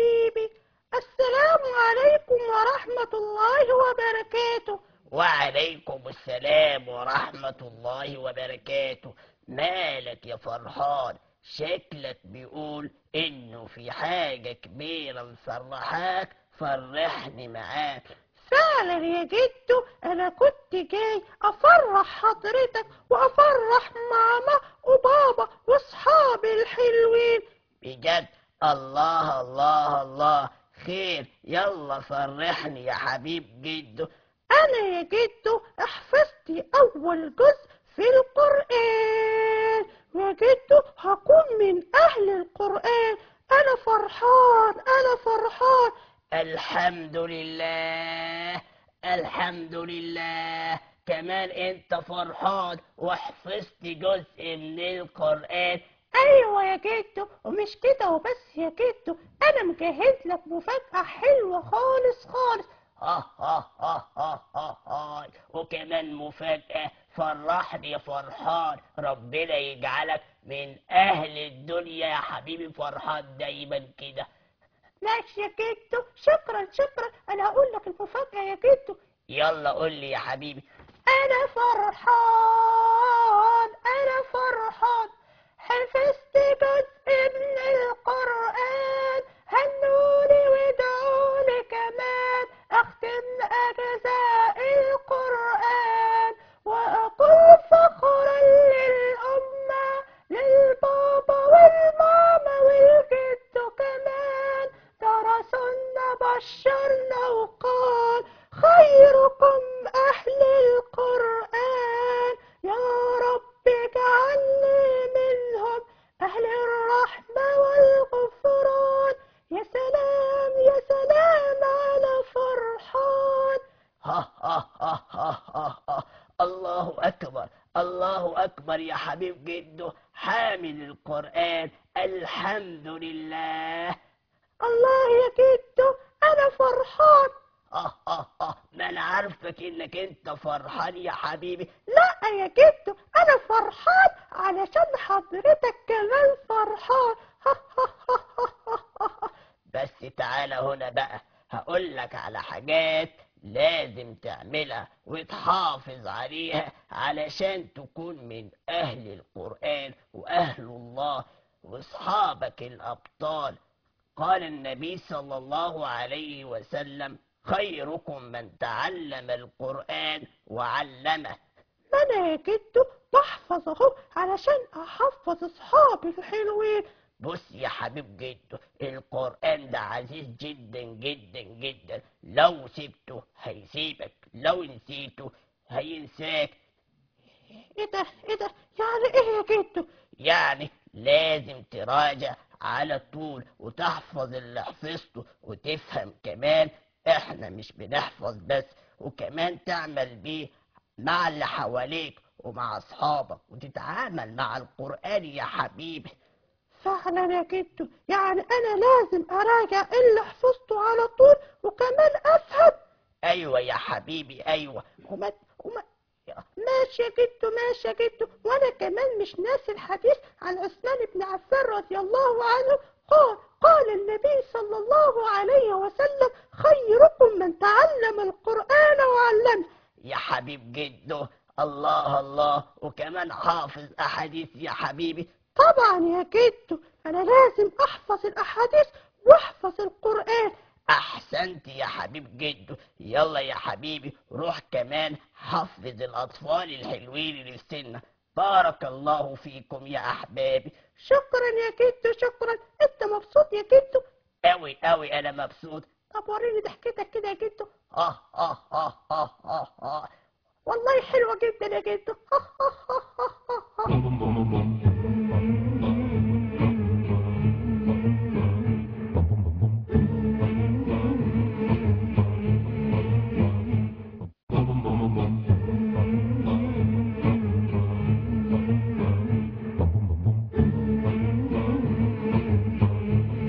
حبيبي السلام عليكم ورحمة الله وبركاته وعليكم السلام ورحمة الله وبركاته مالك يا فرحان شكلك بيقول انه في حاجة كبيرة مفرحاك فرحني معاك فعلا يا جدو انا كنت جاي افرح حضرتك وافرح ماما وبابا واصحابي الحلوين بجد الله الله الله خير يلا فرحني يا حبيب جدو انا يا جدو حفظت اول جزء في القرآن يا جدو هكون من اهل القرآن انا فرحان انا فرحان الحمد لله الحمد لله كمان انت فرحان وحفظت جزء من القرآن ايوه يا جدو ومش كده وبس يا جدو انا مجهز لك مفاجأة حلوة خالص خالص ها ها ها ها ها ها وكمان مفاجأة فرحني يا فرحان ربنا يجعلك من أهل الدنيا يا حبيبي فرحان دايما كده ماشي يا جدو شكرا شكرا انا هقول لك المفاجأة يا جدو يلا قول لي يا حبيبي انا فرحان انا فرحان حفظت جزء من القرآن هنوني ودعوني كمان اختم اجزاء القرآن واقول فخرا للامة للبابا والماما والجد كمان درسنا بشرنا وقال خيركم أهل القرآن يا رب اجعلني منهم أهل الرحمة والغفران يا سلام يا سلام على فرحان ها ها ها ها ها ها الله أكبر الله أكبر يا حبيب جدو حامل القرآن الحمد لله الله يا جدو أنا فرحان اه اه اه ما انا عارفك انك انت فرحان يا حبيبي لا يا جدو أنا فرحان علشان حضرتك كمان فرحان بس تعالى هنا بقى هقول لك على حاجات لازم تعملها وتحافظ عليها علشان تكون من أهل القرآن وأهل الله وأصحابك الأبطال قال النبي صلى الله عليه وسلم خيركم من تعلم القرآن وعلمه ما أنا يا جدو بحفظ أهو علشان أحفظ أصحابي الحلوين بص يا حبيب جدو القرآن ده عزيز جدا جدا جدا لو سبته هيسيبك لو نسيته هينساك إيه ده إيه ده يعني إيه يا جدو يعني لازم تراجع على طول وتحفظ اللي حفظته وتفهم كمان احنا مش بنحفظ بس وكمان تعمل بيه مع اللي حواليك ومع اصحابك وتتعامل مع القرآن يا حبيبي فعلا يا جدو يعني أنا لازم أراجع اللي حفظته على طول وكمان أفهم ايوه يا حبيبي ايوه وما وما ماشي يا جدو ماشي يا جدو وانا كمان مش ناسي الحديث عن عثمان بن عفان رضي الله عنه قال قال النبي صلى الله عليه وسلم خيركم من تعلم القرآن وعلمه يا حبيب جدو الله الله وكمان حافظ احاديث يا حبيبي طبعا يا جدو انا لازم احفظ الاحاديث واحفظ القرآن احسنت يا حبيب جدو يلا يا حبيبي روح كمان حفظ الاطفال الحلوين اللي في سنك بارك الله فيكم يا احبابي شكرا يا جدو شكرا انت مبسوط يا جدو اوي اوي انا مبسوط طب وريني ضحكتك كده يا جدو اه اه اه اه اه اه والله حلوة جدا يا جدو Bum bum bum